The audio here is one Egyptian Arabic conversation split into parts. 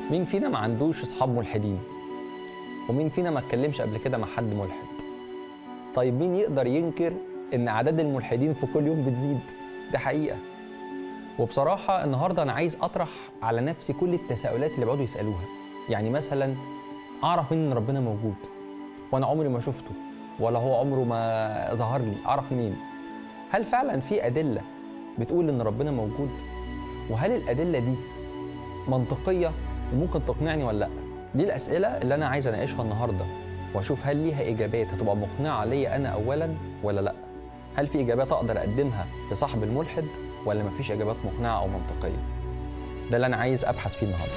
مين فينا ما عندوش اصحاب ملحدين ومين فينا ما اتكلمش قبل كده مع حد ملحد طيب مين يقدر ينكر ان اعداد الملحدين في كل يوم بتزيد ده حقيقه وبصراحه النهارده انا عايز اطرح على نفسي كل التساؤلات اللي بيقعدوا يسالوها يعني مثلا اعرف منين ان ربنا موجود وانا عمري ما شفته ولا هو عمره ما ظهر لي اعرف منين هل فعلا في ادله بتقول ان ربنا موجود وهل الادله دي منطقيه وممكن تقنعني ولا لا دي الاسئله اللي انا عايز اناقشها النهارده واشوف هل ليها اجابات هتبقى مقنعه ليا انا اولا ولا لا هل في اجابات اقدر اقدمها لصاحب الملحد ولا مفيش اجابات مقنعه او منطقيه ده اللي انا عايز ابحث فيه النهارده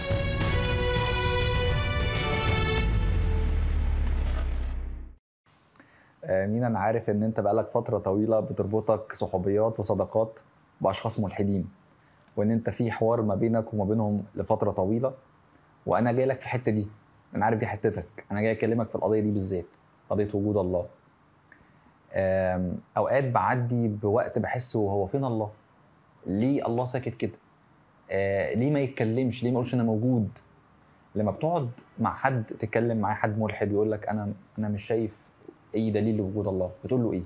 آه، مين انا عارف ان انت بقالك فتره طويله بتربطك صحوبيات وصداقات باشخاص ملحدين وان انت في حوار ما بينك وما بينهم لفتره طويله وانا جاي لك في الحته دي انا عارف دي حتتك انا جاي اكلمك في القضيه دي بالذات قضيه وجود الله آم، اوقات بعدي بوقت بحسه هو فين الله ليه الله ساكت كده آه ليه ما يتكلمش ليه ما يقولش انا موجود لما بتقعد مع حد تتكلم معاه حد ملحد يقول لك انا انا مش شايف اي دليل لوجود الله بتقول له ايه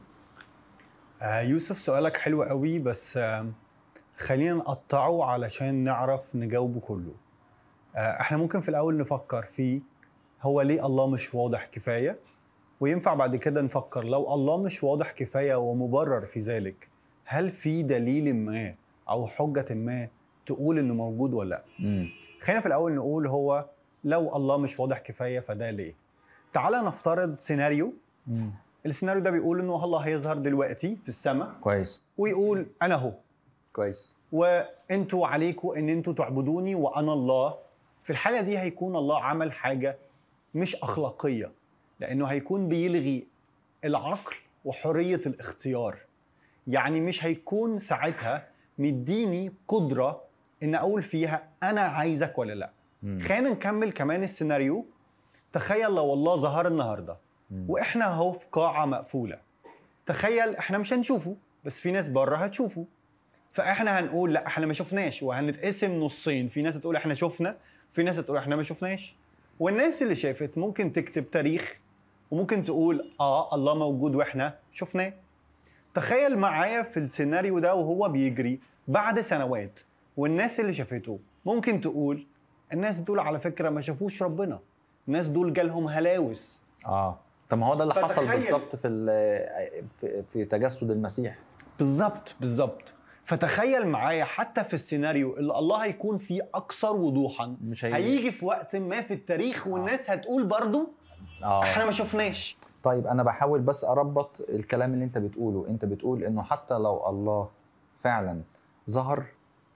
آه، يوسف سؤالك حلو قوي بس آه، خلينا نقطعه علشان نعرف نجاوبه كله آه، احنا ممكن في الاول نفكر في هو ليه الله مش واضح كفايه وينفع بعد كده نفكر لو الله مش واضح كفايه ومبرر في ذلك هل في دليل ما او حجه ما تقول انه موجود ولا لا امم خلينا في الاول نقول هو لو الله مش واضح كفايه فده ليه تعال نفترض سيناريو السيناريو ده بيقول انه الله هيظهر دلوقتي في السماء كويس ويقول انا هو كويس وانتوا عليكم ان انتوا تعبدوني وانا الله في الحاله دي هيكون الله عمل حاجه مش اخلاقيه لانه هيكون بيلغي العقل وحريه الاختيار يعني مش هيكون ساعتها مديني قدره ان اقول فيها انا عايزك ولا لا مم. خلينا نكمل كمان السيناريو تخيل لو الله ظهر النهارده مم. واحنا اهو في قاعه مقفوله تخيل احنا مش هنشوفه بس في ناس بره هتشوفه فاحنا هنقول لا احنا ما شفناش وهنتقسم نصين في ناس تقول احنا شفنا في ناس تقول احنا ما شفناش والناس اللي شافت ممكن تكتب تاريخ وممكن تقول اه الله موجود واحنا شفناه تخيل معايا في السيناريو ده وهو بيجري بعد سنوات والناس اللي شافته ممكن تقول الناس دول على فكره ما شافوش ربنا الناس دول جالهم هلاوس اه طب ما هو ده اللي حصل فتخيل. بالظبط في ال- في, في تجسد المسيح بالظبط بالظبط فتخيل معايا حتى في السيناريو اللي الله هيكون فيه اكثر وضوحا مش هيجي هيجي في وقت ما في التاريخ والناس هتقول برضو اه احنا ما شفناش طيب انا بحاول بس اربط الكلام اللي انت بتقوله انت بتقول انه حتى لو الله فعلا ظهر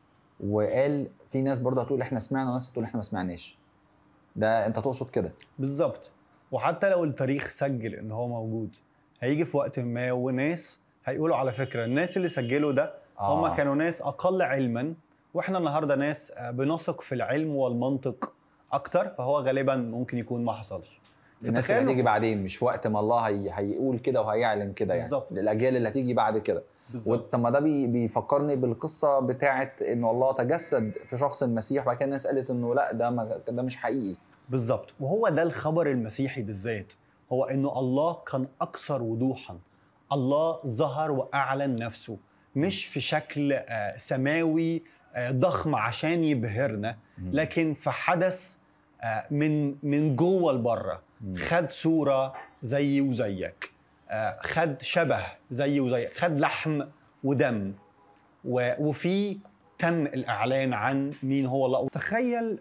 وقال في ناس برضه هتقول احنا سمعنا وناس هتقول احنا ما سمعناش ده انت تقصد كده بالظبط وحتى لو التاريخ سجل ان هو موجود هيجي في وقت ما وناس هيقولوا على فكره الناس اللي سجلوا ده آه. هم كانوا ناس اقل علما واحنا النهارده ناس آه، بنثق في العلم والمنطق اكتر فهو غالبا ممكن يكون ما حصلش الناس فتخيلوا اللي هتيجي في- بعدين مش وقت ما الله هي... هيقول كده وهيعلن كده يعني بالظبط. الاجيال اللي هتيجي بعد كده بالظبط طب ما ده بي... بيفكرني بالقصه بتاعه انه الله تجسد في شخص المسيح وبعد كده الناس قالت انه لا ده ما... ده مش حقيقي بالظبط وهو ده الخبر المسيحي بالذات هو انه الله كان اكثر وضوحا الله ظهر واعلن نفسه مش في شكل آه، سماوي آه، ضخم عشان يبهرنا لكن في حدث آه، من من جوه لبره خد صوره زيي وزيك آه، خد شبه زيي وزيك خد لحم ودم و- وفي تم الاعلان عن مين هو الله وتخيل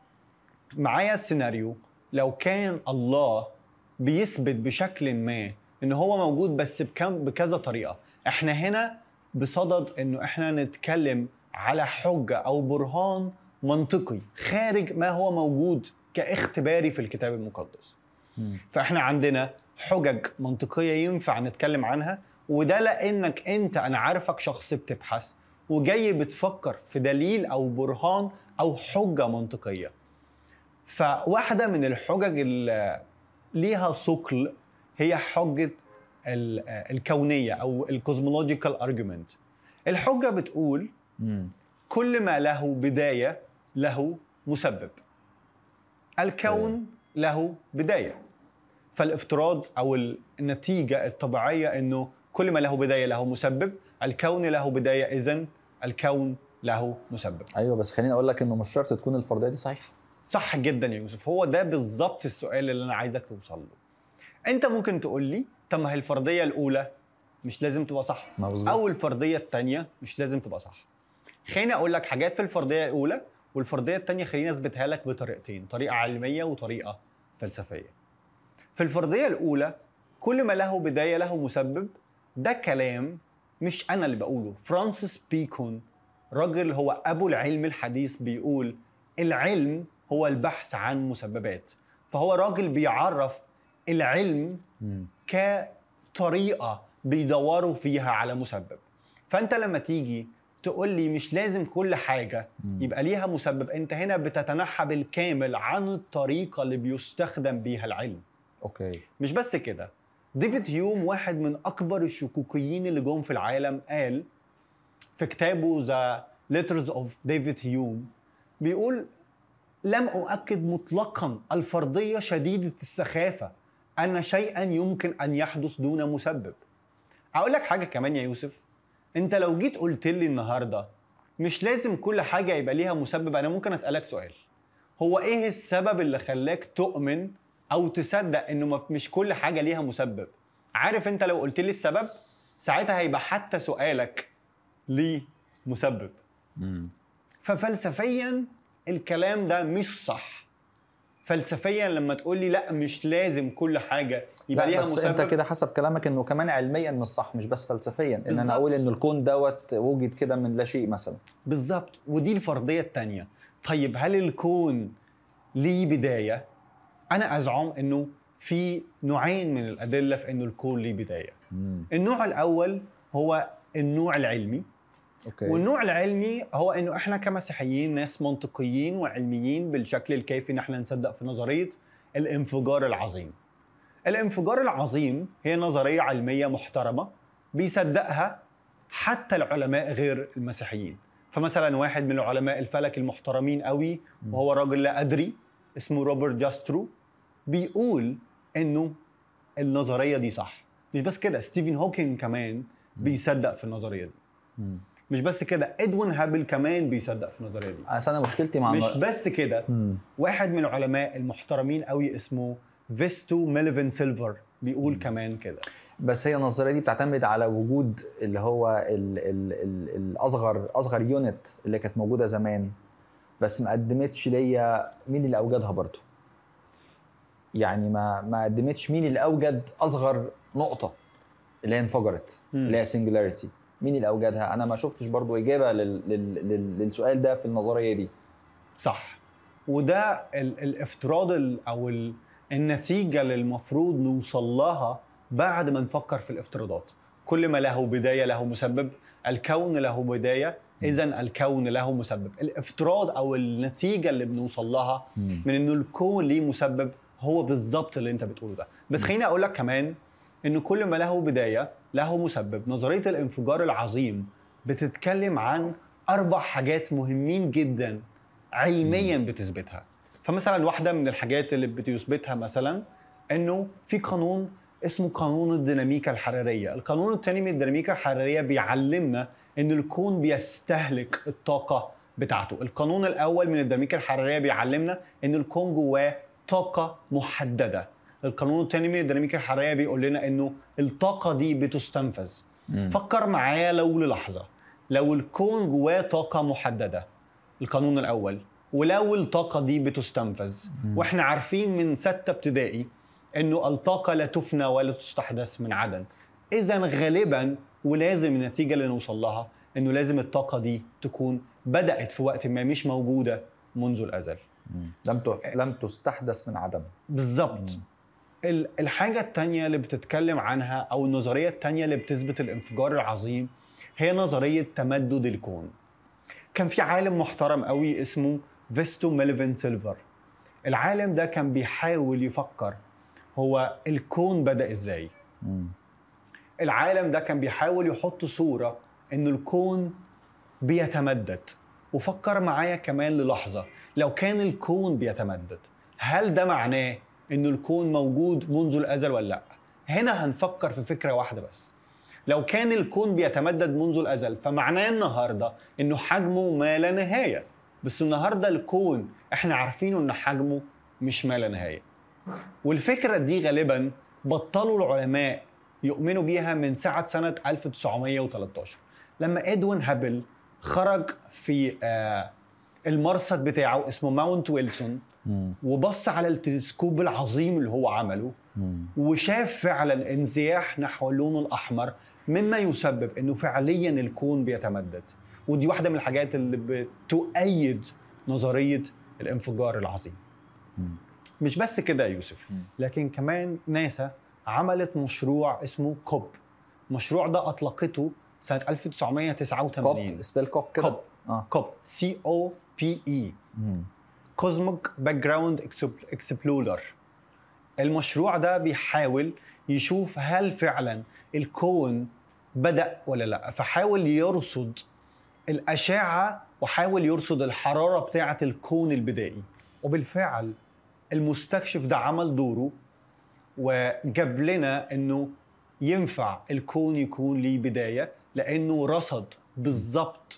معايا السيناريو لو كان الله بيثبت بشكل ما ان هو موجود بس بكم بكذا طريقه احنا هنا بصدد انه احنا نتكلم على حجه او برهان منطقي خارج ما هو موجود كاختباري في الكتاب المقدس فاحنا عندنا حجج منطقيه ينفع نتكلم عنها وده لانك انت انا عارفك شخص بتبحث وجاي بتفكر في دليل او برهان او حجه منطقيه فواحده من الحجج اللي ليها ثقل هي حجه ال- الكونيه او الكوزمولوجيكال ارجيومنت الحجه بتقول مم. كل ما له بدايه له مسبب الكون له بدايه فالافتراض او النتيجه الطبيعيه انه كل ما له بدايه له مسبب الكون له بدايه اذا الكون له مسبب ايوه بس خليني اقول لك انه مش شرط تكون الفرضيه دي صحيحه صح جدا يا يوسف هو ده بالظبط السؤال اللي انا عايزك توصل له انت ممكن تقول لي طب ما هي الفرضيه الاولى مش لازم تبقى صح مظبوط. او الفرضيه الثانيه مش لازم تبقى صح خليني اقول لك حاجات في الفرضيه الاولى والفرضيه الثانيه خليني اثبتها لك بطريقتين طريقه علميه وطريقه فلسفيه في الفرضيه الاولى كل ما له بدايه له مسبب ده كلام مش انا اللي بقوله فرانسيس بيكون راجل هو ابو العلم الحديث بيقول العلم هو البحث عن مسببات فهو راجل بيعرف العلم مم. كطريقه بيدوروا فيها على مسبب فانت لما تيجي تقول لي مش لازم كل حاجه مم. يبقى ليها مسبب انت هنا بتتنحى بالكامل عن الطريقه اللي بيستخدم بيها العلم اوكي مش بس كده ديفيد هيوم واحد من اكبر الشكوكيين اللي جم في العالم قال في كتابه ذا ليترز اوف ديفيد هيوم بيقول لم اؤكد مطلقا الفرضيه شديده السخافه ان شيئا يمكن ان يحدث دون مسبب اقول لك حاجه كمان يا يوسف انت لو جيت قلت لي النهارده مش لازم كل حاجه يبقى ليها مسبب انا ممكن اسالك سؤال هو ايه السبب اللي خلاك تؤمن او تصدق انه ما- مش كل حاجه ليها مسبب عارف انت لو قلت لي السبب ساعتها هيبقى حتى سؤالك ليه مسبب مم. ففلسفيا الكلام ده مش صح فلسفيا لما تقول لي لا مش لازم كل حاجه يبقى لا ليها بس مسبب انت كده حسب كلامك انه كمان علميا مش صح مش بس فلسفيا ان بالظبط. انا اقول ان الكون دوت وجد كده من لا شيء مثلا بالظبط ودي الفرضيه الثانيه طيب هل الكون ليه بدايه انا ازعم انه في نوعين من الادله في انه الكون ليه بدايه مم. النوع الاول هو النوع العلمي اوكي والنوع العلمي هو انه احنا كمسيحيين ناس منطقيين وعلميين بالشكل الكافي ان احنا نصدق في نظريه الانفجار العظيم. الانفجار العظيم هي نظريه علميه محترمه بيصدقها حتى العلماء غير المسيحيين. فمثلا واحد من العلماء الفلك المحترمين قوي وهو راجل لا ادري اسمه روبرت جاسترو بيقول انه النظريه دي صح. مش بس كده ستيفن هوكينج كمان بيصدق في النظريه دي. مم. مش بس كده ادوين هابل كمان بيصدق في النظريه دي اصل انا مشكلتي مع مش الن- بس كده مم. واحد من العلماء المحترمين قوي اسمه فيستو ميليفن سيلفر بيقول كمان كده بس هي النظريه دي بتعتمد على وجود اللي هو ال ال ال الاصغر اصغر يونت اللي كانت موجوده زمان بس ما قدمتش ليا مين اللي اوجدها برضو يعني ما ما قدمتش مين اللي اوجد اصغر نقطه اللي هي انفجرت مم. اللي هي سنجولاريتي مين اللي اوجدها انا ما شفتش برضو اجابه لل لل لل للسؤال ده في النظريه دي صح وده ال- الافتراض ال- او ال- النتيجه اللي المفروض نوصل لها بعد ما نفكر في الافتراضات كل ما له بدايه له مسبب الكون له بدايه اذا الكون له مسبب الافتراض او النتيجه اللي بنوصل لها من انه الكون ليه مسبب هو بالظبط اللي انت بتقوله ده بس خليني اقول لك كمان انه كل ما له بدايه له مسبب نظريه الانفجار العظيم بتتكلم عن اربع حاجات مهمين جدا علميا بتثبتها فمثلا واحده من الحاجات اللي بتثبتها مثلا انه في قانون اسمه قانون الديناميكا الحراريه القانون الثاني من الديناميكا الحراريه بيعلمنا ان الكون بيستهلك الطاقه بتاعته القانون الاول من الديناميكا الحراريه بيعلمنا ان الكون جواه طاقه محدده القانون الثاني من الديناميكا الحراريه بيقول لنا انه الطاقه دي بتستنفذ مم. فكر معايا لو للحظه لو الكون جواه طاقه محدده القانون الاول ولو الطاقه دي بتستنفذ واحنا عارفين من سته ابتدائي انه الطاقه لا تفنى ولا تستحدث من عدم اذا غالبا ولازم النتيجه اللي نوصل لها انه لازم الطاقه دي تكون بدات في وقت ما مش موجوده منذ الازل مم. لم ت- لم تستحدث من عدم بالظبط ال- الحاجة التانية اللي بتتكلم عنها أو النظرية التانية اللي بتثبت الانفجار العظيم هي نظرية تمدد الكون كان في عالم محترم قوي اسمه فيستو ميليفن سيلفر العالم ده كان بيحاول يفكر هو الكون بدأ ازاي مم. العالم ده كان بيحاول يحط صورة ان الكون بيتمدد وفكر معايا كمان للحظة لو كان الكون بيتمدد هل ده معناه انه الكون موجود منذ الازل ولا لا هنا هنفكر في فكره واحده بس لو كان الكون بيتمدد منذ الازل فمعناه النهارده انه حجمه ما لا نهايه بس النهارده الكون احنا عارفينه ان حجمه مش ما لا نهايه والفكره دي غالبا بطلوا العلماء يؤمنوا بيها من ساعه سنه 1913 لما ادوين هابل خرج في آه، المرصد بتاعه اسمه ماونت ويلسون مم. وبص على التلسكوب العظيم اللي هو عمله مم. وشاف فعلا انزياح نحو اللون الاحمر مما يسبب انه فعليا الكون بيتمدد ودي واحده من الحاجات اللي بتؤيد نظريه الانفجار العظيم مم. مش بس كده يا يوسف مم. لكن كمان ناسا عملت مشروع اسمه كوب المشروع ده اطلقته سنه 1989 كوب سبيل كوب كده كوب اه كوب سي او بي اي مم. كوزموك باك جراوند اكسبلورر المشروع ده بيحاول يشوف هل فعلا الكون بدأ ولا لا فحاول يرصد الأشعة وحاول يرصد الحرارة بتاعة الكون البدائي وبالفعل المستكشف ده عمل دوره وجاب لنا انه ينفع الكون يكون ليه بداية لأنه رصد بالظبط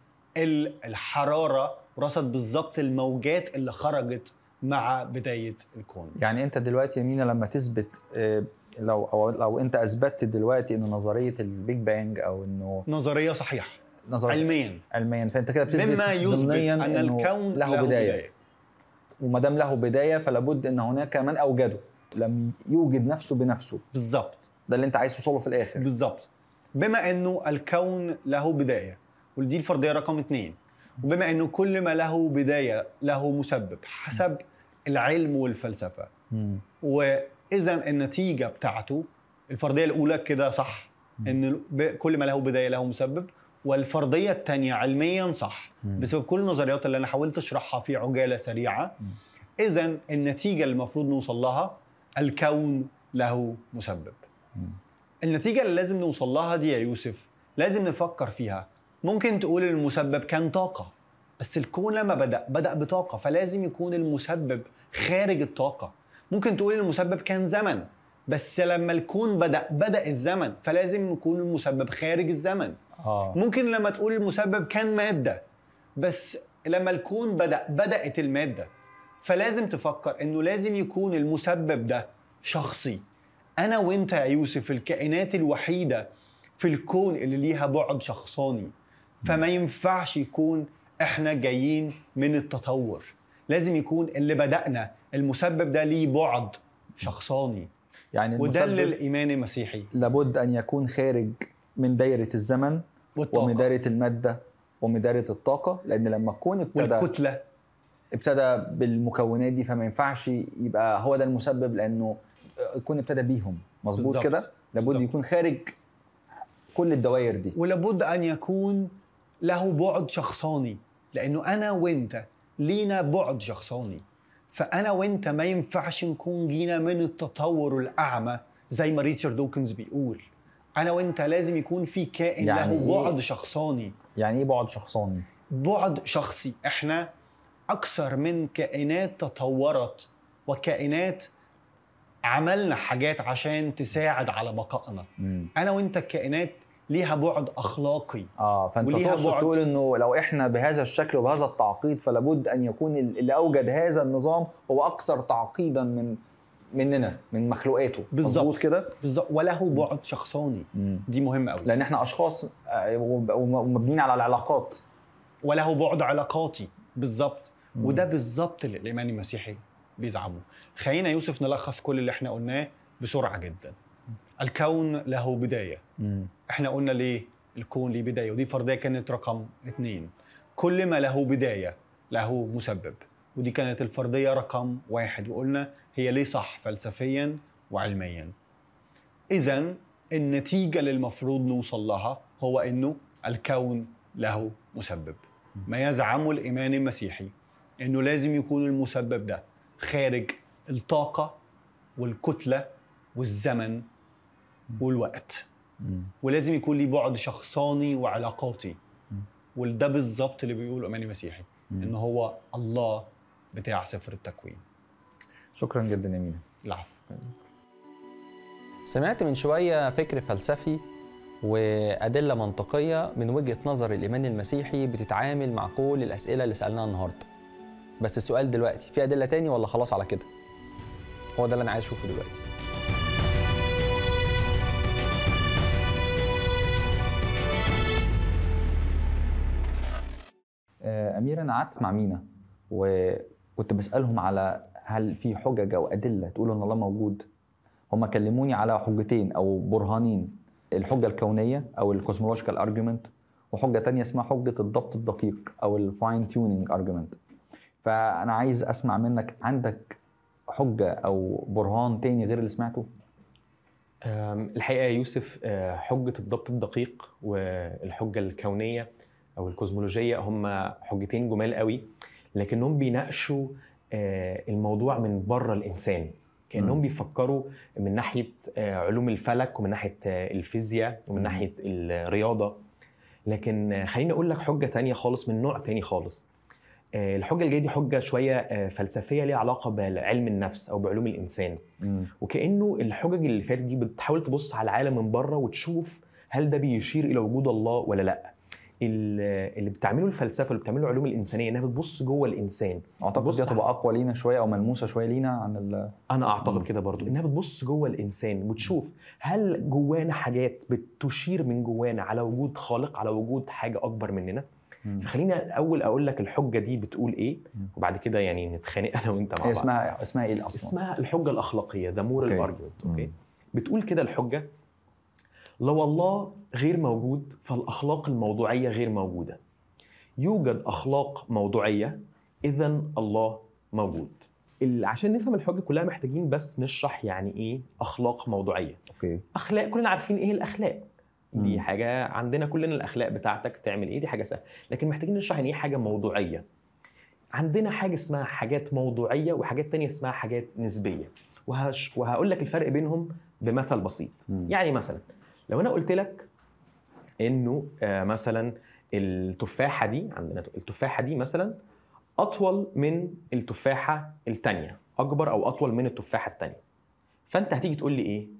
ال- الحرارة ورصد بالظبط الموجات اللي خرجت مع بداية الكون يعني انت دلوقتي يا مينا لما تثبت آه، لو او لو انت اثبتت دلوقتي ان نظريه البيج بانج او انه نظرية صحيحة نظريه علميا علميا فانت كده بتثبت مما يثبت ضمنيا أن إنه الكون له, بدايه, وما دام له بدايه فلا بد ان هناك من اوجده لم يوجد نفسه بنفسه بالظبط ده اللي انت عايز توصله في الاخر بالظبط بما انه الكون له بدايه ودي الفرضيه رقم اثنين وبما انه كل ما له بدايه له مسبب حسب العلم والفلسفه مم. واذا النتيجه بتاعته الفرضيه الاولى كده صح ان ب- كل ما له بدايه له مسبب والفرضيه الثانيه علميا صح مم. بسبب كل النظريات اللي انا حاولت اشرحها في عجاله سريعه مم. اذا النتيجه اللي المفروض نوصل لها الكون له مسبب مم. النتيجة اللي لازم نوصل لها دي يا يوسف لازم نفكر فيها ممكن تقول المسبب كان طاقة بس الكون لما بدأ بدأ بطاقة فلازم يكون المسبب خارج الطاقة ممكن تقول المسبب كان زمن بس لما الكون بدأ بدأ الزمن فلازم يكون المسبب خارج الزمن اه ممكن لما تقول المسبب كان مادة بس لما الكون بدأ بدأت المادة فلازم تفكر انه لازم يكون المسبب ده شخصي انا وانت يا يوسف الكائنات الوحيدة في الكون اللي ليها بعد شخصاني فما ينفعش يكون احنا جايين من التطور لازم يكون اللي بدأنا المسبب ده ليه بعد شخصاني يعني وده اللي المسبب الايمان المسيحي لابد ان يكون خارج من دايره الزمن والطاقة ومن دايره الماده ومن دايره الطاقه لان لما الكون ابتدى والكتلة ابتدى بالمكونات دي فما ينفعش يبقى هو ده المسبب لانه الكون ابتدى بيهم مظبوط بالظبط. كده لابد بالظبط. يكون خارج كل الدوائر دي ولابد ان يكون له بعد شخصاني لانه انا وانت لينا بعد شخصاني فانا وانت ما ينفعش نكون جينا من التطور الاعمى زي ما ريتشارد دوكنز بيقول انا وانت لازم يكون في كائن يعني له إيه؟ بعد شخصاني يعني ايه بعد شخصاني بعد شخصي احنا اكثر من كائنات تطورت وكائنات عملنا حاجات عشان تساعد على بقائنا مم. انا وانت الكائنات ليها بعد اخلاقي اه فانت وليها تقصد بعد. تقول انه لو احنا بهذا الشكل وبهذا التعقيد فلابد ان يكون اللي اوجد هذا النظام هو اكثر تعقيدا من مننا من مخلوقاته بالظبط. مظبوط كده بالظبط وله بعد شخصاني مم. دي مهمه قوي لان احنا اشخاص آه، وب- ومبنيين على العلاقات وله بعد علاقاتي بالظبط مم. وده بالظبط اللي الايمان المسيحي بيزعمه خلينا يوسف نلخص كل اللي احنا قلناه بسرعه جدا الكون له بدايه مم. احنا قلنا ليه الكون ليه بدايه ودي فرضيه كانت رقم اثنين كل ما له بدايه له مسبب ودي كانت الفرضيه رقم واحد وقلنا هي ليه صح فلسفيا وعلميا اذا النتيجه اللي المفروض نوصل لها هو انه الكون له مسبب ما يزعمه الايمان المسيحي انه لازم يكون المسبب ده خارج الطاقه والكتله والزمن والوقت مم. ولازم يكون ليه بعد شخصاني وعلاقاتي مم. وده بالظبط اللي بيقوله الايمان المسيحي مم. ان هو الله بتاع سفر التكوين شكرا جدا يا مينا العفو سمعت من شوية فكر فلسفي وأدلة منطقية من وجهة نظر الإيمان المسيحي بتتعامل مع كل الأسئلة اللي سألناها النهاردة بس السؤال دلوقتي في أدلة تاني ولا خلاص على كده؟ هو ده اللي أنا عايز أشوفه دلوقتي آه، امير انا قعدت مع مينا وكنت بسالهم على هل في حجج او ادله تقول ان الله موجود هم كلموني على حجتين او برهانين الحجه الكونيه او الكوزمولوجيكال ارجيومنت وحجه تانية اسمها حجه الضبط الدقيق او الفاين تيونينج ارجيومنت فانا عايز اسمع منك عندك حجه او برهان تاني غير اللي سمعته أم، الحقيقه يا يوسف آه، حجه الضبط الدقيق والحجه الكونيه او الكوزمولوجيه هم حجتين جمال قوي لكنهم بيناقشوا آه، الموضوع من بره الانسان كانهم مم. بيفكروا من ناحيه آه، علوم الفلك ومن ناحيه آه، الفيزياء ومن مم. ناحيه الرياضه لكن آه، خليني اقول لك حجه تانية خالص من نوع تاني خالص آه، الحجه اللي جايه دي حجه شويه آه، فلسفيه ليها علاقه بعلم النفس او بعلوم الانسان مم. وكانه الحجج اللي فاتت دي بتحاول تبص على العالم من بره وتشوف هل ده بيشير الى وجود الله ولا لا ال- اللي بتعمله الفلسفه اللي بتعمله العلوم الانسانيه انها بتبص جوه الانسان اعتقد بص دي على- هتبقى اقوى لينا شويه او ملموسه شويه لينا عن ال انا اعتقد مم. كده برضو انها بتبص جوه الانسان وتشوف هل جوانا حاجات بتشير من جوانا على وجود خالق على وجود حاجه اكبر مننا مم. فخلينا الاول اقول لك الحجه دي بتقول ايه مم. وبعد كده يعني نتخانق انا وانت مع هي بعض اسمها اسمها ايه اصلا؟ اسمها الحجه الاخلاقيه ذا مورال أوكي. ارجيومنت اوكي مم. بتقول كده الحجه لو الله غير موجود فالاخلاق الموضوعيه غير موجوده يوجد اخلاق موضوعيه اذا الله موجود ال- عشان نفهم الحجه كلها محتاجين بس نشرح يعني ايه اخلاق موضوعيه اوكي اخلاق كلنا عارفين ايه الاخلاق دي مم. حاجه عندنا كلنا الاخلاق بتاعتك تعمل ايه دي حاجه سهله لكن محتاجين نشرح يعني ايه حاجه موضوعيه عندنا حاجه اسمها حاجات موضوعيه وحاجات تانية اسمها حاجات نسبيه وهش وهقول لك الفرق بينهم بمثل بسيط مم. يعني مثلا لو انا قلت لك انه آه، مثلا التفاحه دي عندنا التفاحه دي مثلا اطول من التفاحه الثانيه اكبر او اطول من التفاحه الثانيه فانت هتيجي تقول لي ايه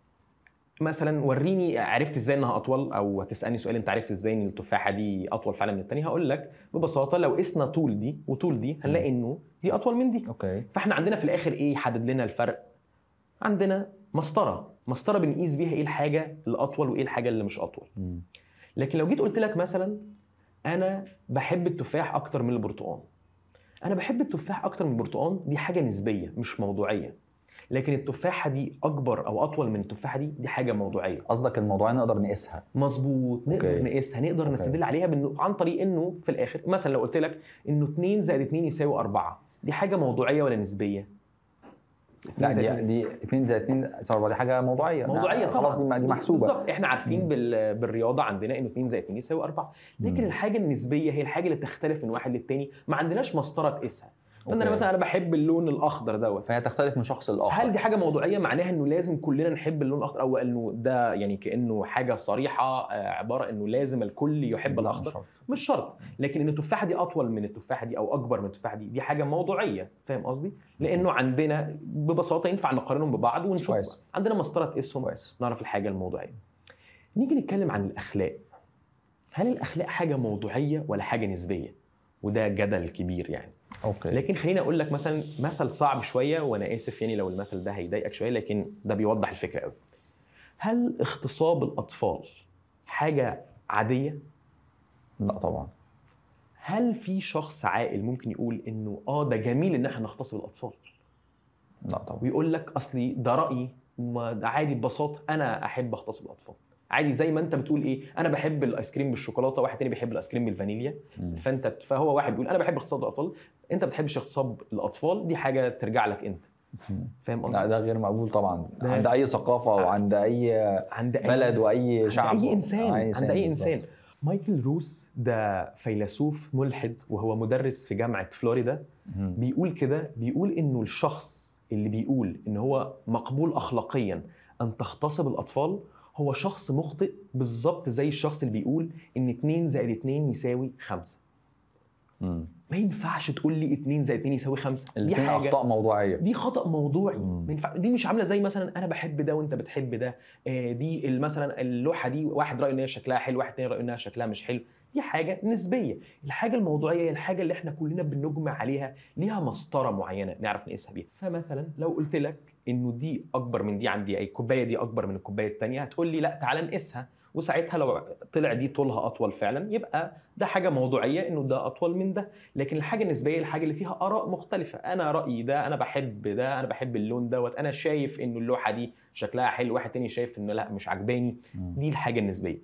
مثلا وريني عرفت ازاي انها اطول او هتسالني سؤال انت عرفت ازاي ان التفاحه دي اطول فعلا من الثانيه هقول لك ببساطه لو قسنا طول دي وطول دي هنلاقي انه دي اطول من دي اوكي فاحنا عندنا في الاخر ايه يحدد لنا الفرق عندنا مسطره مسطره بنقيس بيها ايه الحاجه الاطول وايه الحاجه اللي مش اطول مم. لكن لو جيت قلت لك مثلا انا بحب التفاح اكتر من البرتقال انا بحب التفاح اكتر من البرتقال دي حاجه نسبيه مش موضوعيه لكن التفاحه دي اكبر او اطول من التفاحه دي دي حاجه موضوعيه قصدك الموضوعيه نقدر نقيسها مظبوط نقدر أوكي. نقيسها نقدر أوكي. نستدل عليها بانه عن طريق انه في الاخر مثلا لو قلت لك انه 2 زائد 2 يساوي 4 دي حاجه موضوعيه ولا نسبيه؟ لا 2 زائد دي 2 دي 2 زائد 2 يساوي 4 دي حاجه موضوعيه موضوعيه لا، طبعا خلاص دي دي محسوبه بالظبط احنا عارفين مم. بال... بالرياضه عندنا انه 2 زائد 2 يساوي 4 لكن مم. الحاجه النسبيه هي الحاجه اللي تختلف من واحد للتاني ما عندناش مسطره تقيسها فانا أوكي. مثلا انا بحب اللون الاخضر دوت فهي تختلف من شخص لاخر هل دي حاجه موضوعيه معناها انه لازم كلنا نحب اللون الاخضر او انه ده يعني كانه حاجه صريحه آه، عباره انه لازم الكل يحب لا، الاخضر مش شرط. مش شرط لكن ان التفاحه دي اطول من التفاحه دي او اكبر من التفاحه دي دي حاجه موضوعيه فاهم قصدي لانه عندنا ببساطه ينفع نقارنهم ببعض ونشوف كويس. عندنا مسطره تقيسهم كويس نعرف الحاجه الموضوعيه نيجي نتكلم عن الاخلاق هل الاخلاق حاجه موضوعيه ولا حاجه نسبيه وده جدل كبير يعني اوكي لكن خليني اقول لك مثلا مثل صعب شويه وانا اسف يعني لو المثل ده هيضايقك شويه لكن ده بيوضح الفكره قوي هل اغتصاب الاطفال حاجه عاديه لا طبعا هل في شخص عاقل ممكن يقول انه اه ده جميل ان احنا نغتصب الاطفال لا طبعا ويقول لك اصلي ده رايي ما ده عادي ببساطه انا احب اغتصب الاطفال عادي زي ما انت بتقول ايه انا بحب الايس كريم بالشوكولاته واحد تاني بيحب الايس كريم بالفانيليا مم. فانت فهو واحد بيقول انا بحب اغتصاب الاطفال انت ما بتحبش اغتصاب الاطفال دي حاجه ترجع لك انت مم. فاهم لا قصدي ده غير مقبول طبعا ده- عند اي ثقافه وعند اي عند أي- بلد واي عند شعب اي انسان عند اي بالظبط. انسان مايكل روس ده فيلسوف ملحد وهو مدرس في جامعه فلوريدا مم. بيقول كده بيقول انه الشخص اللي بيقول ان هو مقبول اخلاقيا ان تغتصب الاطفال هو شخص مخطئ بالظبط زي الشخص اللي بيقول ان 2 زائد 2 يساوي 5 مم. ما ينفعش تقول لي 2 زائد 2 يساوي 5 دي الاثنين حاجه اخطاء موضوعيه دي خطا موضوعي مم. ما ينفع دي مش عامله زي مثلا انا بحب ده وانت بتحب ده آه، دي ال- مثلا اللوحه دي واحد رايه ان هي شكلها حلو واحد تاني رايه انها شكلها مش حلو دي حاجه نسبيه الحاجه الموضوعيه هي الحاجه اللي احنا كلنا بنجمع عليها ليها مسطره معينه نعرف نقيسها بيها فمثلا لو قلت لك انه دي اكبر من دي عندي اي الكوبايه دي اكبر من الكوبايه الثانيه هتقول لي لا تعالى نقيسها وساعتها لو طلع دي طولها اطول فعلا يبقى ده حاجه موضوعيه انه ده اطول من ده لكن الحاجه النسبيه الحاجه اللي فيها اراء مختلفه انا رايي ده انا بحب ده انا بحب اللون دوت انا شايف انه اللوحه دي شكلها حلو واحد تاني شايف انه لا مش عجباني مم. دي الحاجه النسبيه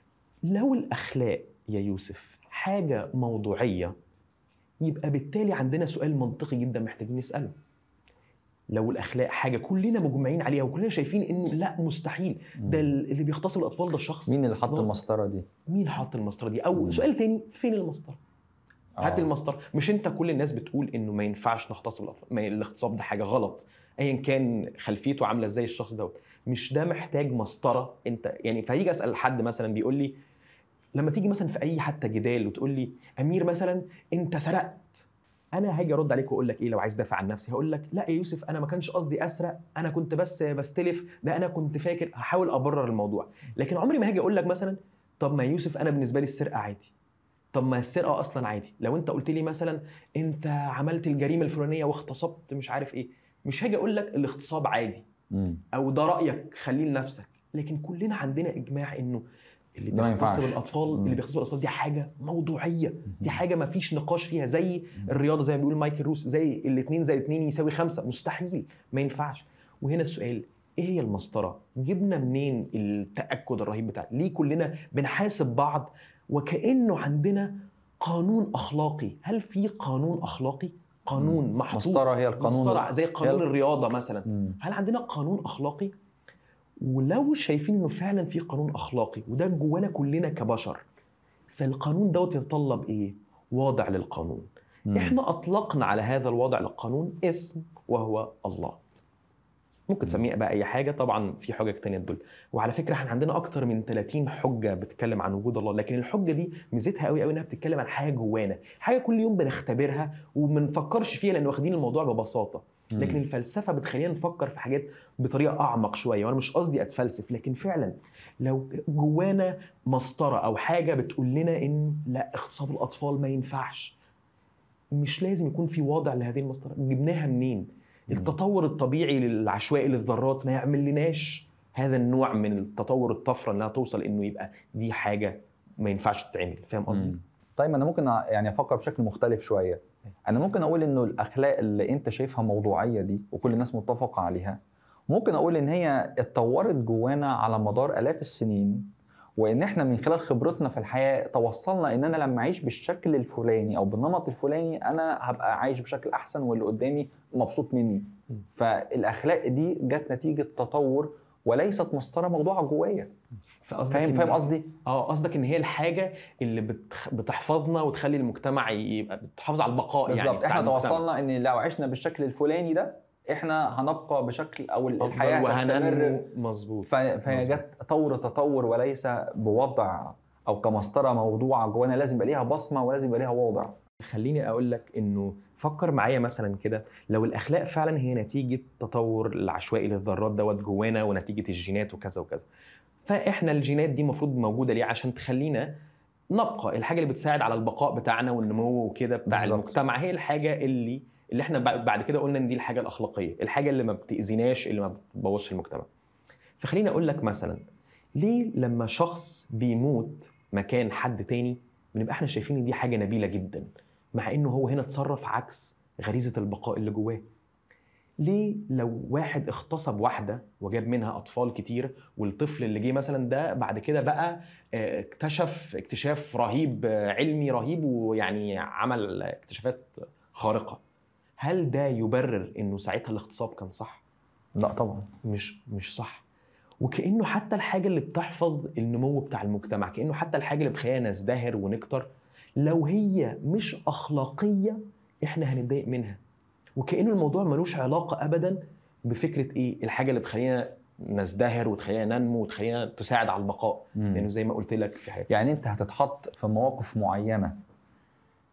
لو الاخلاق يا يوسف حاجه موضوعيه يبقى بالتالي عندنا سؤال منطقي جدا محتاجين نساله لو الاخلاق حاجه كلنا مجمعين عليها وكلنا شايفين انه لا مستحيل ده اللي بيغتصب الاطفال ده شخص مين اللي حط ضال. المسطره دي؟ مين حط المسطره دي او مم. سؤال تاني فين المسطره هات آه. المسطره مش انت كل الناس بتقول انه ما ينفعش نغتصب الاطفال ما الاغتصاب ده حاجه غلط ايا كان خلفيته عامله ازاي الشخص دوت مش ده محتاج مسطره انت يعني فهيجي اسال حد مثلا بيقول لي لما تيجي مثلا في اي حتى جدال وتقول لي امير مثلا انت سرقت انا هاجي ارد عليك واقول لك ايه لو عايز دافع عن نفسي هقول لك لا يا يوسف انا ما كانش قصدي اسرق انا كنت بس بستلف ده انا كنت فاكر هحاول ابرر الموضوع لكن عمري ما هاجي اقول لك مثلا طب ما يا يوسف انا بالنسبه لي السرقه عادي طب ما السرقه اصلا عادي لو انت قلت لي مثلا انت عملت الجريمه الفلانيه واغتصبت مش عارف ايه مش هاجي اقول لك الاغتصاب عادي مم. او ده رايك خليه لنفسك لكن كلنا عندنا اجماع انه اللي ده ما بيغتصب ينفعش. الاطفال مم. اللي بيغتصب الاطفال دي حاجه موضوعيه دي حاجه ما فيش نقاش فيها زي الرياضه زي ما بيقول مايكل روس زي الاثنين زي اثنين يساوي خمسة مستحيل ما ينفعش وهنا السؤال ايه هي المسطره جبنا منين التاكد الرهيب بتاع ليه كلنا بنحاسب بعض وكانه عندنا قانون اخلاقي هل في قانون اخلاقي قانون محطوط مسطره هي القانون مسطره زي قانون هي- الرياضه مثلا مم. هل عندنا قانون اخلاقي ولو شايفين انه فعلا في قانون اخلاقي وده جوانا كلنا كبشر فالقانون دوت يتطلب ايه واضع للقانون مم. احنا اطلقنا على هذا الوضع للقانون اسم وهو الله ممكن تسميه بقى اي حاجه طبعا في حجج تانية تدل وعلى فكره احنا عندنا اكتر من 30 حجه بتتكلم عن وجود الله لكن الحجه دي ميزتها قوي قوي انها بتتكلم عن حاجه جوانا حاجه كل يوم بنختبرها وما نفكرش فيها لان واخدين الموضوع ببساطه مم. لكن الفلسفه بتخلينا نفكر في حاجات بطريقه اعمق شويه وانا مش قصدي اتفلسف لكن فعلا لو جوانا مسطره او حاجه بتقول لنا ان لا اغتصاب الاطفال ما ينفعش مش لازم يكون في واضع لهذه المسطره جبناها منين مم. التطور الطبيعي العشوائي للذرات ما يعمل لناش هذا النوع من التطور الطفره انها توصل انه يبقى دي حاجه ما ينفعش تتعمل فاهم قصدي مم. طيب انا ممكن أ- يعني افكر بشكل مختلف شويه انا ممكن اقول انه الاخلاق اللي انت شايفها موضوعيه دي وكل الناس متفقه عليها ممكن اقول ان هي اتطورت جوانا على مدار الاف السنين وان احنا من خلال خبرتنا في الحياه توصلنا ان انا لما اعيش بالشكل الفلاني او بالنمط الفلاني انا هبقى عايش بشكل احسن واللي قدامي مبسوط مني م. فالاخلاق دي جت نتيجه تطور وليست مسطره موضوعه جوايا فقصدك فاهم إن- فاهم قصدي اه قصدك ان هي الحاجه اللي بتخ... بتحفظنا وتخلي المجتمع يبقى بتحافظ على البقاء يعني بالظبط بتاع احنا المجتمع. توصلنا ان لو عشنا بالشكل الفلاني ده احنا هنبقى بشكل او الحياه أفضل تستمر وهننمو مظبوط ف- فهي مظبوط. جت تطور تطور وليس بوضع او كمسطره موضوعه جوانا لازم يبقى ليها بصمه ولازم يبقى ليها وضع خليني اقول لك انه فكر معايا مثلا كده لو الاخلاق فعلا هي نتيجه تطور العشوائي للذرات دوت جوانا ونتيجه الجينات وكذا وكذا فاحنا الجينات دي المفروض موجوده ليه عشان تخلينا نبقى الحاجه اللي بتساعد على البقاء بتاعنا والنمو وكده بتاع بالظبط. المجتمع هي الحاجه اللي اللي احنا بع- بعد كده قلنا ان دي الحاجه الاخلاقيه الحاجه اللي ما بتاذيناش اللي ما بتبوظش المجتمع فخليني اقول لك مثلا ليه لما شخص بيموت مكان حد تاني بنبقى احنا شايفين ان دي حاجه نبيله جدا مع انه هو هنا اتصرف عكس غريزه البقاء اللي جواه ليه لو واحد اغتصب واحده وجاب منها اطفال كتير والطفل اللي جه مثلا ده بعد كده بقى آه، اكتشف اكتشاف رهيب آه، علمي رهيب ويعني عمل اكتشافات خارقه هل ده يبرر انه ساعتها الاغتصاب كان صح لا طبعا مش مش صح وكانه حتى الحاجه اللي بتحفظ النمو بتاع المجتمع كانه حتى الحاجه اللي بتخلينا نزدهر ونكتر لو هي مش اخلاقيه احنا هنتضايق منها وكانه الموضوع ملوش علاقه ابدا بفكره ايه الحاجه اللي بتخلينا نزدهر وتخلينا ننمو وتخلينا تساعد على البقاء لانه زي ما قلت لك في حاجه يعني انت هتتحط في مواقف معينه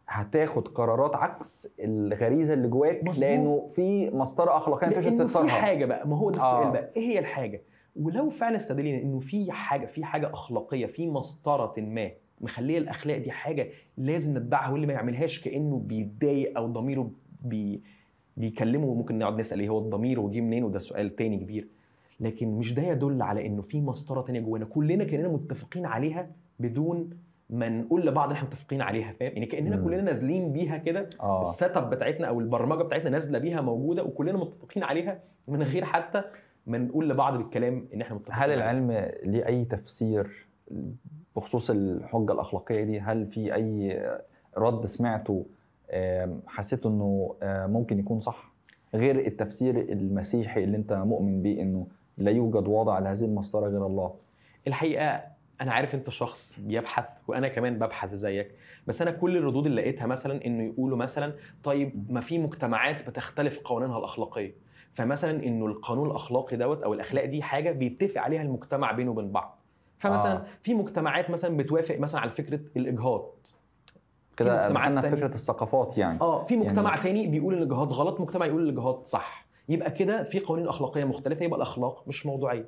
هتاخد قرارات عكس الغريزه اللي جواك مظبوط. لانه في مسطره اخلاقيه انت مش لانه في هتكسرها حاجه بقى ما هو ده السؤال آه. بقى ايه هي الحاجه ولو فعلا استدلينا انه في حاجه في حاجه اخلاقيه في مسطره ما مخليه الاخلاق دي حاجه لازم نتبعها واللي ما يعملهاش كانه بيتضايق او ضميره بي بيكلمه ممكن نقعد نسال ايه هو الضمير وجه منين وده سؤال تاني كبير لكن مش ده يدل على انه في مسطره تانية جوانا كلنا كاننا متفقين عليها بدون ما نقول لبعض إن احنا متفقين عليها فاهم يعني كاننا مم. كلنا نازلين بيها كده اه السيت اب بتاعتنا او البرمجه بتاعتنا نازله بيها موجوده وكلنا متفقين عليها من غير حتى ما نقول لبعض بالكلام ان احنا متفقين هل عليها. العلم ليه اي تفسير بخصوص الحجه الاخلاقيه دي هل في اي رد سمعته آم، حسيته انه آه، ممكن يكون صح غير التفسير المسيحي اللي انت مؤمن بيه انه لا يوجد واضع لهذه المسطره غير الله الحقيقه انا عارف انت شخص بيبحث وانا كمان ببحث زيك بس انا كل الردود اللي لقيتها مثلا انه يقولوا مثلا طيب ما في مجتمعات بتختلف قوانينها الاخلاقيه فمثلا انه القانون الاخلاقي دوت او الاخلاق دي حاجه بيتفق عليها المجتمع بينه وبين بعض فمثلا آه. آه. في مجتمعات مثلا بتوافق مثلا على فكره الاجهاض كده مجتمعات دخلنا في تانية. فكره الثقافات يعني اه في مجتمع يعني- تاني بيقول ان الاجهاض غلط مجتمع يقول ان الاجهاض صح يبقى كده في قوانين اخلاقيه مختلفه يبقى الاخلاق مش موضوعيه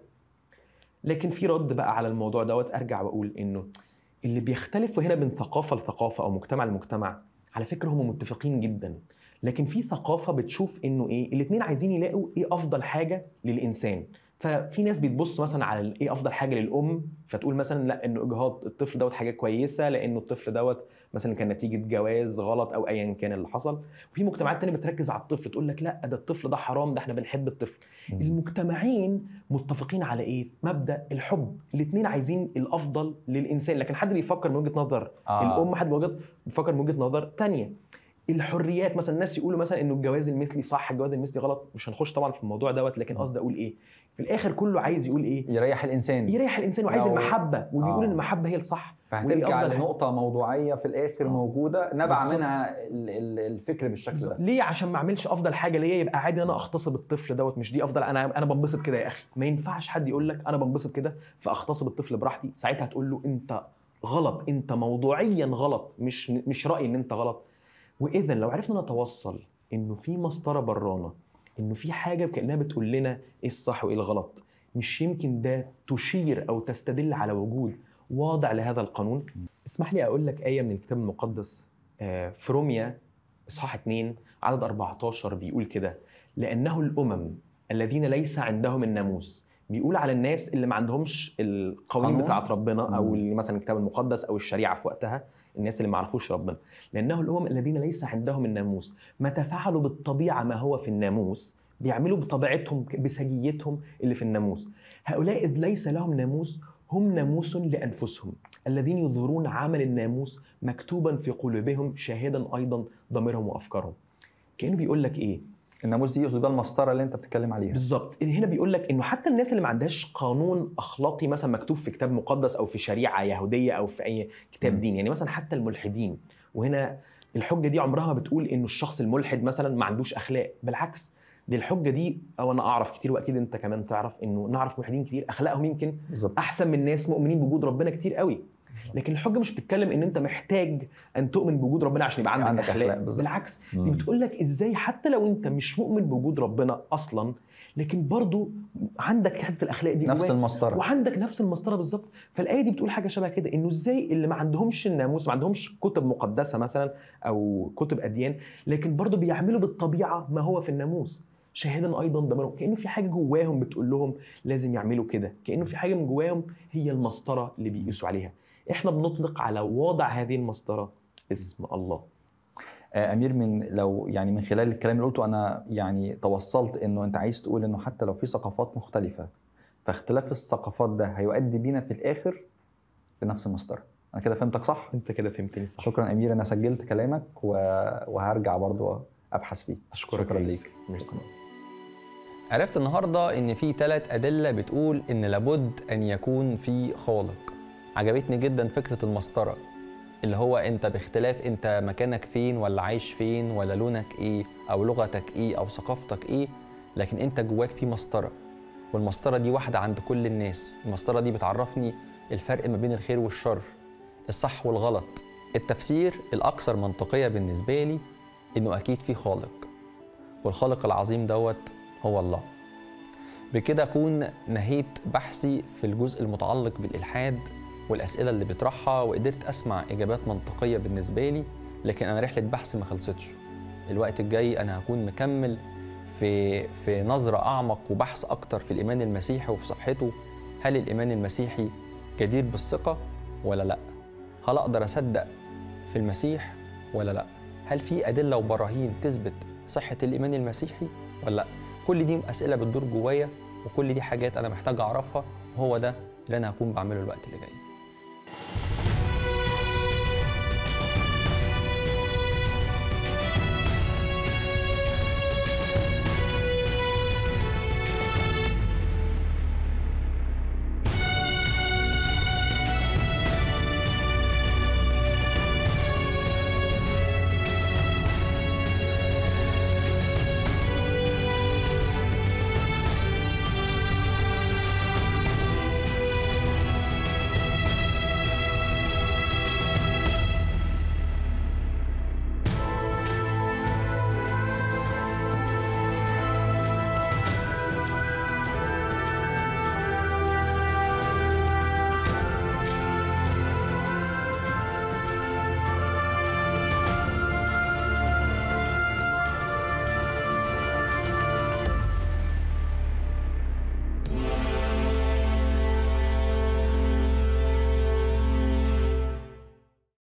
لكن في رد بقى على الموضوع دوت ارجع واقول انه اللي بيختلف هنا بين ثقافه لثقافه او مجتمع لمجتمع على فكره هم متفقين جدا لكن في ثقافه بتشوف انه ايه الاثنين عايزين يلاقوا ايه افضل حاجه للانسان ففي ناس بتبص مثلا على ال- ايه افضل حاجه للام فتقول مثلا لا انه اجهاض الطفل دوت حاجه كويسه لانه الطفل دوت مثلا كان نتيجه جواز غلط او ايا كان اللي حصل وفي مجتمعات تانية بتركز على الطفل تقول لك لا ده الطفل ده حرام ده احنا بنحب الطفل مم. المجتمعين متفقين على ايه مبدا الحب الاثنين عايزين الافضل للانسان لكن حد بيفكر من وجهه نظر آه. الام حد بوجهة بيفكر من وجهه نظر تانية الحريات مثلا الناس يقولوا مثلا انه الجواز المثلي صح الجواز المثلي غلط مش هنخش طبعا في الموضوع دوت لكن قصدي اقول ايه في الاخر كله عايز يقول ايه يريح الانسان يريح الانسان وعايز لو- المحبه وبيقول آه. ان المحبه هي الصح وإيه فهترجع أفضل لنقطه موضوعيه في الاخر آه. موجوده نبع بالظبط. منها ال- ال- الفكر بالشكل ده ليه عشان ما اعملش افضل حاجه ليا يبقى عادي انا اغتصب الطفل دوت مش دي افضل انا انا بنبسط كده يا اخي ما ينفعش حد يقول لك انا بنبسط كده فاغتصب الطفل براحتي ساعتها هتقول له انت غلط انت موضوعيا غلط مش مش رايي ان انت غلط واذا لو عرفنا نتوصل انه في مسطره برانه انه في حاجه كانها بتقول لنا ايه الصح وايه الغلط مش يمكن ده تشير او تستدل على وجود واضع لهذا القانون اسمح لي اقول لك ايه من الكتاب المقدس آه، في روميا اصحاح 2 عدد 14 بيقول كده لانه الامم الذين ليس عندهم الناموس بيقول على الناس اللي ما عندهمش القوانين قانون؟ بتاعت ربنا او مم. اللي مثلا الكتاب المقدس او الشريعه في وقتها الناس اللي ما عرفوش ربنا لانه الامم الذين ليس عندهم الناموس متى فعلوا بالطبيعه ما هو في الناموس بيعملوا بطبيعتهم بسجيتهم اللي في الناموس هؤلاء اذ ليس لهم ناموس هم ناموس لانفسهم الذين يظهرون عمل الناموس مكتوبا في قلوبهم شاهدا ايضا ضميرهم وافكارهم كانه بيقول لك ايه الناموس دي يقصد بقى المسطره اللي انت بتتكلم عليها بالظبط هنا بيقول لك انه حتى الناس اللي ما عندهاش قانون اخلاقي مثلا مكتوب في كتاب مقدس او في شريعه يهوديه او في اي كتاب مم. دين يعني مثلا حتى الملحدين وهنا الحجه دي عمرها ما بتقول انه الشخص الملحد مثلا ما عندوش اخلاق بالعكس دي الحجه دي او انا اعرف كتير واكيد انت كمان تعرف انه نعرف ملحدين كتير اخلاقهم يمكن بالظبط احسن من ناس مؤمنين بوجود ربنا كتير قوي لكن الحجه مش بتتكلم ان انت محتاج ان تؤمن بوجود ربنا عشان يبقى عندك, عندك اخلاق, أخلاق، بالظبط. بالعكس دي مم. بتقول لك ازاي حتى لو انت مش مؤمن بوجود ربنا اصلا لكن برضو عندك حته الاخلاق دي نفس جواك المسطره وعندك نفس المسطره بالظبط فالايه دي بتقول حاجه شبه كده انه ازاي اللي ما عندهمش الناموس ما عندهمش كتب مقدسه مثلا او كتب اديان لكن برضو بيعملوا بالطبيعه ما هو في الناموس شاهدا ايضا ضميرهم كانه في حاجه جواهم بتقول لهم لازم يعملوا كده كانه في حاجه من جواهم هي المسطره اللي بيقيسوا عليها احنا بنطلق على وضع هذه المسطره اسم الله آه، امير من لو يعني من خلال الكلام اللي قلته انا يعني توصلت انه انت عايز تقول انه حتى لو في ثقافات مختلفه فاختلاف الثقافات ده هيؤدي بينا في الاخر لنفس المسطره انا كده فهمتك صح انت كده فهمتني صح شكرا امير انا سجلت كلامك و... وهرجع برضو ابحث فيه اشكرك شكرا يا ليك يوسف. ميرسي. عرفت النهارده ان في ثلاث ادله بتقول ان لابد ان يكون في خالق عجبتني جدا فكره المسطره اللي هو انت باختلاف انت مكانك فين ولا عايش فين ولا لونك ايه او لغتك ايه او ثقافتك ايه لكن انت جواك في مسطره والمسطره دي واحده عند كل الناس المسطره دي بتعرفني الفرق ما بين الخير والشر الصح والغلط التفسير الأكثر منطقية بالنسبة لي إنه أكيد في خالق والخالق العظيم دوت هو الله بكده أكون نهيت بحثي في الجزء المتعلق بالإلحاد والأسئلة اللي بيطرحها وقدرت أسمع إجابات منطقية بالنسبة لي لكن أنا رحلة بحثي ما خلصتش الوقت الجاي أنا هكون مكمل في في نظرة أعمق وبحث أكتر في الإيمان المسيحي وفي صحته هل الإيمان المسيحي جدير بالثقة ولا لأ؟ هل أقدر أصدق في المسيح ولا لأ؟ هل في أدلة وبراهين تثبت صحة الإيمان المسيحي ولا لأ؟ كل دي أسئلة بتدور جوايا وكل دي حاجات أنا محتاج أعرفها وهو ده اللي أنا هكون بعمله الوقت اللي جاي